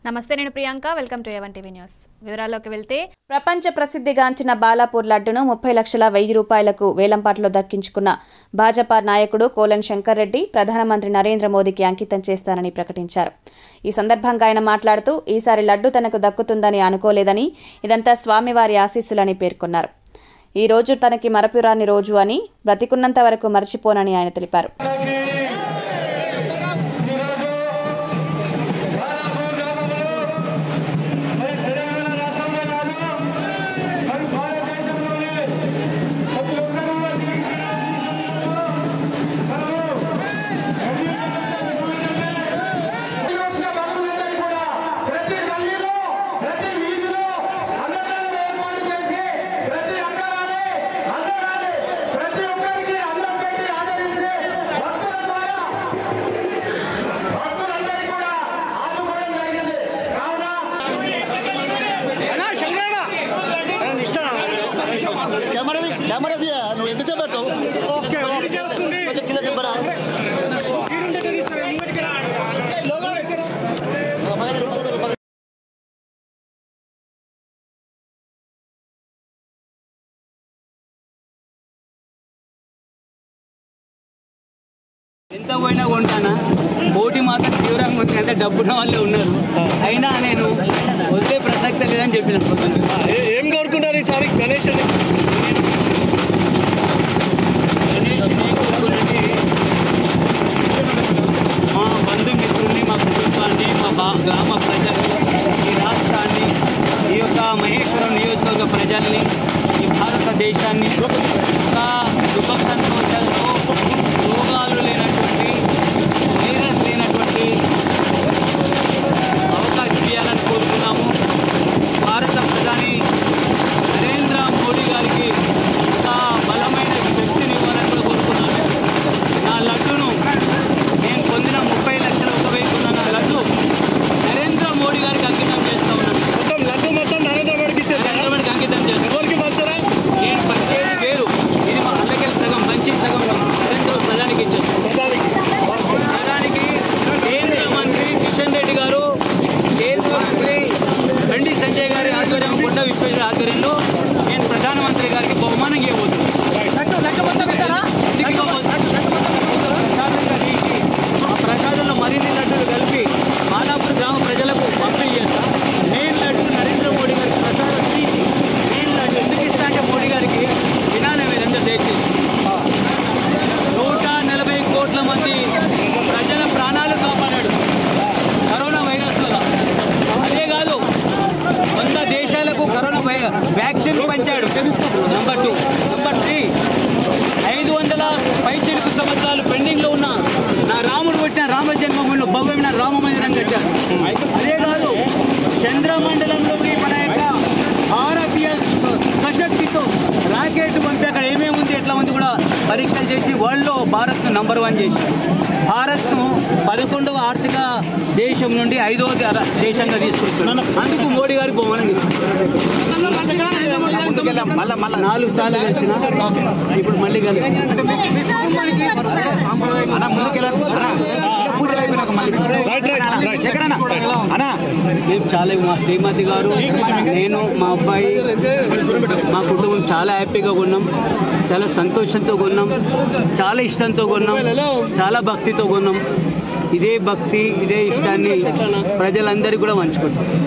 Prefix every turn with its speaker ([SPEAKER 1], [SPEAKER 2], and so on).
[SPEAKER 1] నమస్తే నేను Priyanka welcome to ఎవన్ టీవీ న్యూస్ వివరాల్లోకి వెళ్తే ప్రపంచ ప్రసిద్ధిగాంచిన బాలాపూర్ లడ్డును ముప్పై లక్షల వెయ్యి రూపాయలకు వేలంపాట్లో దక్కించుకున్న భాజపా నాయకుడు కోలన్ శంకర్ రెడ్డి ప్రధానమంత్రి నరేంద్ర మోదీకి అంకితం చేస్తానని ప్రకటించారు ఈ సందర్భంగా ఆయన మాట్లాడుతూ ఈసారి లడ్డు తనకు దక్కుతుందని అనుకోలేదని ఇదంతా స్వామివారి ఆశీస్సులని పేర్కొన్నారు ఈ రోజు తనకి మరపురాని రోజు అని బ్రతికున్నంత వరకు మర్చిపోనని ఆయన తెలిపారు
[SPEAKER 2] వచ్చిన భక్తులందరూ కూడా ప్రతి గల్లీలో ప్రతి వీధిలో అన్నదానం ఏర్పాటు చేసి ప్రతి అక్కరాని అన్నగాని ప్రతి ఒక్కరికి అన్నం పెట్టి ఆదరించి భక్తుల ద్వారా భక్తులందరికీ కూడా ఆదుకోవడం జరిగింది కావున
[SPEAKER 3] కెమెరా కెమెరా తీయ నువ్వు ఎంతసేపు పెడతావు
[SPEAKER 4] ఎంత పోయినా కొంటానా పోటీ మాత్రం తీవ్రంగా ఉంది అంటే డబ్బున్న వాళ్ళే ఉన్నారు అయినా నేను వదిలే ప్రసక్తే లేదని చెప్పిన
[SPEAKER 3] ఏ- ఏం కోరుకుంటారు ఈసారి గణేష్ అని
[SPEAKER 4] గణేష్ని కోరుకున్నది మా బంధుమిత్రుల్ని మా కుటుంబాన్ని మా బా గ్రామ ప్రజల్ని ఈ రాష్ట్రాన్ని ఈ యొక్క మహేశ్వరం నియోజకవర్గ ప్రజల్ని ఈ భారతదేశాన్ని ఒక సుఖ సంతోషాలతో రోగాలు లేనటువంటి వైరస్ లేనటువంటి అవకాశం ఇవ్వాలని కోరుతున్నాము భారత ప్రధాని నరేంద్ర మోడీ గారికి ఒక బలమైన శక్తిని ఇవ్వాలని కూడా కోరుతున్నాను నా లడ్డును నేను పొందిన ముప్పై లక్షల ఒక వెయ్యి కొన్న నా లడ్డు నరేంద్ర మోడీ గారికి అంకితం చేస్తా ఉన్నాను
[SPEAKER 3] మొత్తం లడ్డు మొత్తం నరేంద్ర మోడీకి ఇచ్చేసారా
[SPEAKER 4] నరేంద్ర మోడీకి అంకితం చేస్తాను
[SPEAKER 3] ఎవరికి పంచరా
[SPEAKER 4] నేను పంచేది వేరు ఇది మా అల్లకెళ్ళి సగం పంచి సగం నరేంద్ర ప్రధానికి ఇచ్చాను
[SPEAKER 3] ప్రధానికి
[SPEAKER 4] ప్రధానికి కేంద్ర మంత్రి కిషన్ రెడ్డి గారు కేంద్ర మంత్రి బండి సంజయ్ గారి ఆధ్వర్యం కొండ విశ్వేశ్వర ఆధ్వర్యంలో నేను ప్రధానమంత్రి గారికి బహుమానం ఇవ్వబోతున్నాను ఇంటికి ఇవ్వబోతున్నాను. ప్రసాదంగా తీసి ఆ ప్రసాదంలో మరిన్ని లడ్డూలు కలిపి మాలాపూర్ గ్రామ ప్రజలకు పంపిణీ చేస్తా నేను లడ్డు నరేంద్ర మోడీ గారికి ప్రసాదం తీసి నేను లడ్డు ఎందుకు ఇస్తా అంటే మోడీ గారికి వినాలి మీరందరూ దయచేసి నూట నలభై కోట్ల మంది ప్రజల ప్రాణాలు కాపాడాడు కరోనా వైరస్ వల్ల అదే కాదు వంద దేశాలకు కరోనా వై- వ్యాక్సిన్ పంచాడు నెంబర్ టూ నెంబర్ త్రీ ఐదు వందల పైచిలుకు సంవత్సరాలు పెండింగ్ లో ఉన్న నా రాముడు పుట్టిన రామ జన్మభూమిలో భవ్యమైన రామ మందిరం కట్టాడు అదే కాదు చంద్రమండలంలోకి మన యొక్క భారతీయ సశక్తితో రాకెట్ పంపి అక్కడ ఏమేమి ఉంది ఎట్లా ఉంది కూడా పరీక్షలు చేసి వరల్డ్లో భారత్ నంబర్ వన్ చేసి భారత్ను పదకొండవ ఆర్థిక దేశం నుండి ఐదవ ద- దేశంగా తీసుకొచ్చాడు అందుకు మోడీ గారికి బహుమానం తీసుకొచ్చాడు నాలుగు సార్లు కలిసిన ఇప్పుడు మళ్ళీ కలిసిన
[SPEAKER 3] రైట్ రైట్ రైట్
[SPEAKER 4] అన్నా మేము చాలా మా శ్రీమతి గారు నేను మా అబ్బాయి మా కుటుంబం చాలా హ్యాపీగా కొన్నాం చాలా సంతోషంతో కొన్నాం చాలా ఇష్టంతో కొన్నాం చాలా భక్తితో కొన్నాం ఇదే భక్తి ఇదే ఇష్టాన్ని ప్రజలందరికీ కూడా పంచుకుంటాం